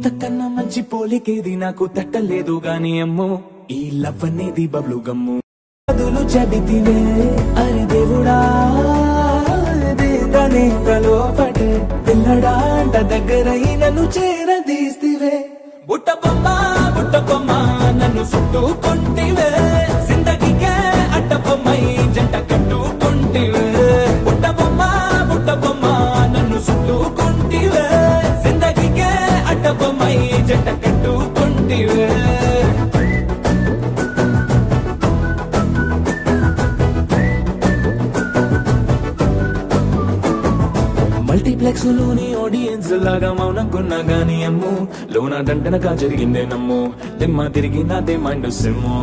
ఇంతకన్నా మంచి పోలికేది నాకు తట్టలేదు గాని అమ్మో ఈ లవ్ అనేది బబ్లు గమ్ము చదులు చదివితివే అరే దేవుడా దేదనేకలో పడే పిల్లడా అంట దగ్గరై నన్ను చేరదీస్తివే బుట్ట బొమ్మ బుట్ట బొమ్మ నన్ను చుట్టుకుంటివే జిందగీకే అట్ట బొమ్మై జంట కట్టుకుంటివే బుట్ట బొమ్మ బుట్ట బొమ్మ నన్ను చుట్టుకుంటివే జిందగీకే అట్ట బొమ్మై జంట కట్టుకుంటివే మల్టీప్లెక్స్ లోని ఆడియన్స్ లాగా మౌనంకున్నా గానీ అమ్ము లోన దండనగా జరిగిందే నమ్ము దిమ్మ తిరిగి నాదే మైండ్ సిమ్ము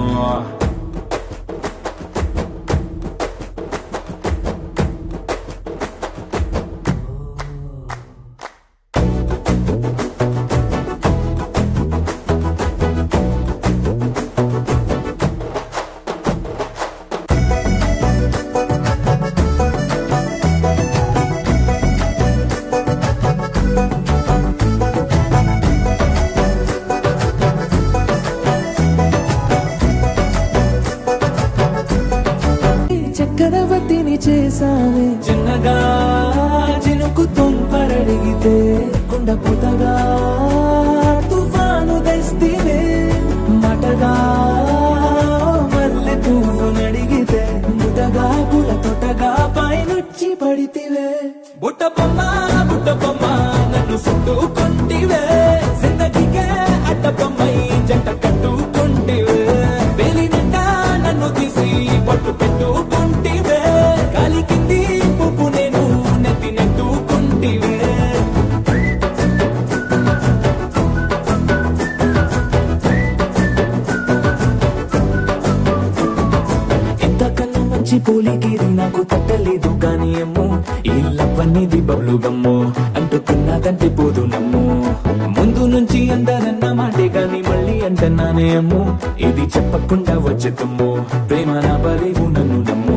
చక్రవర్తిని చేసావే చిన్నగా చినుకు తుంపరడిగితే కుండ పుతగా తుఫాను తెస్తివే మటగా మల్లె పువ్వు నడిగితే ముటగా పుల తొటగా పైనుచ్చి పడితివే బుట్ట బొమ్మ బుట్ట బొమ్మ నన్ను చుట్టుకుంటివే జిందగీకే అడ్డ బొమ్మై జంట కట్టుకుంటివే వేలి నిండా నన్ను తీసి పట్టు పెట్టుకుంటివే గాలి కింది పువ్వు నేను నెత్తి నెట్టుకుంటివే ఇంతకన్నా మంచి పోలికేది నాకు తట్టలేదు కానీ అమ్మో ఈ లవ్ అనేది బబ్లు గమ్ము అంటుకున్నదంటే పోదు నమ్ము ముందు నుంచి అందరన్న మాటే గాని మళ్ళీ అంటున్నానే అమ్ము ఇది చెప్పకుండా వచ్చే తుమ్ము ప్రేమ నా బలేవు నన్ను నమ్ము